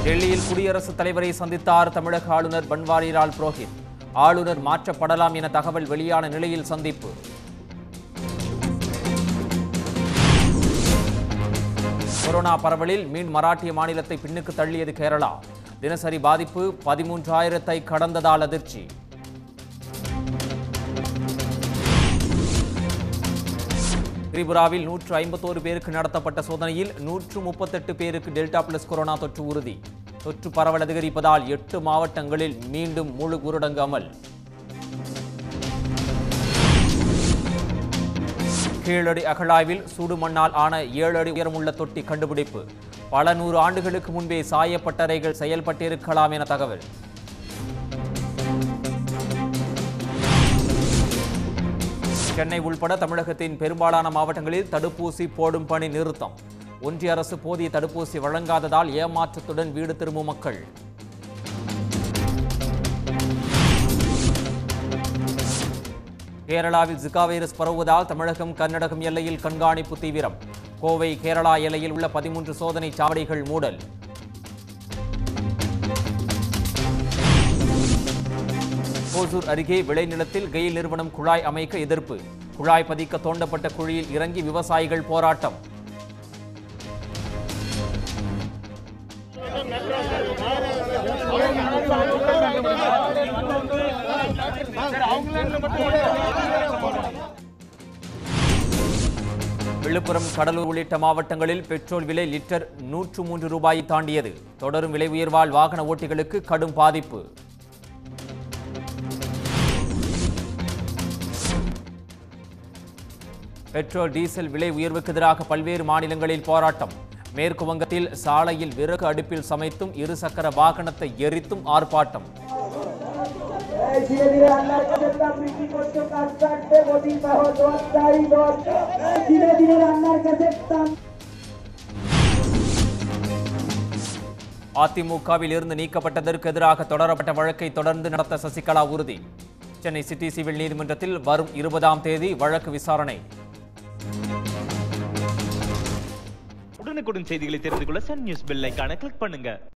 டெல்லியில் குடியரசுத் தலைவரை சந்தித்தார் தமிழக ஆளுநர் பன்வாரிலால் புரோஹித் ஆளுநர் மாற்றப்படலாம் என தகவல் வெளியான நிலையில் சந்திப்பு கொரோனா பரவலில் மீன் மராட்டிய மாநிலத்தை பின்னுக்கு தள்ளியது கேரளா தினசரி பாதிப்பு பதிமூன்றாயிரத்தை கடந்ததால் அதிர்ச்சி திரிபுராவில் நூற்று ஐம்பத்தோரு பேருக்கு நடத்தப்பட்ட சோதனையில் நூற்று முப்பத்தெட்டு பேருக்கு டெல்டா பிளஸ் கொரோனா தொற்று உறுதி தொற்று பரவல் அதிகரிப்பதால் எட்டு மாவட்டங்களில் மீண்டும் முழு ஊரடங்கு அமல் கீழடி அகழாய்வில் சூடு மண்ணால் ஆன ஏழு அடி உயரமுள்ள தொட்டி கண்டுபிடிப்பு பல நூறு ஆண்டுகளுக்கு முன்பே சாயப்பட்டறைகள் செயல்பட்டிருக்கலாம் என தகவல் சென்னை உள்பட தமிழகத்தின் பெரும்பாலான மாவட்டங்களில் தடுப்பூசி போடும் பணி நிறுத்தம் ஒன்றிய அரசு போதிய தடுப்பூசி வழங்காததால் ஏமாற்றத்துடன் வீடு திரும்பும் மக்கள் கேரளாவில் ஜிகா வைரஸ் பரவுவதால் தமிழகம் கர்நாடகம் எல்லையில் கண்காணிப்பு தீவிரம் கோவை கேரளா எல்லையில் உள்ள பதிமூன்று சோதனை சாவடிகள் மூடல் ஓசூர் அருகே விளைநிலத்தில் கெயில் நிறுவனம் குழாய் அமைக்க எதிர்ப்பு குழாய் பதிக்க தோண்டப்பட்ட குழியில் இறங்கி விவசாயிகள் போராட்டம் விழுப்புரம் கடலூர் உள்ளிட்ட மாவட்டங்களில் பெட்ரோல் விலை லிட்டர் நூற்று மூன்று ரூபாயை தாண்டியது தொடரும் விலை உயர்வால் வாகன ஓட்டிகளுக்கு கடும் பாதிப்பு பெட்ரோல் டீசல் விலை உயர்வுக்கு எதிராக பல்வேறு மாநிலங்களில் போராட்டம் மேற்கு வங்கத்தில் சாலையில் விறகு அடுப்பில் சமைத்தும் இருசக்கர வாகனத்தை எரித்தும் ஆர்ப்பாட்டம் ধীরে ধীরে আল্লাহর কাছে তার বৃদ্ধি করছো কাজ কাটবে মোদী সহ দোয়ার চাই দোয়ার ধীরে ধীরে আল্লাহর কাছে তার அதிமுகவில் இருந்து நீக்கப்பட்டதற்கு எதிராக தொடரப்பட்ட வழக்கை தொடர்ந்து நடத்த சசிகலா உறுதி சென்னை சிட்டி சிவில் நீதிமன்றத்தில் வரும் இருபதாம் தேதி வழக்கு விசாரணை உடனுக்குடன் செய்திகளை தெரிந்து கொள்ள சன் நியூஸ் பெல் ஐகானை கிளிக் பண்ணுங்க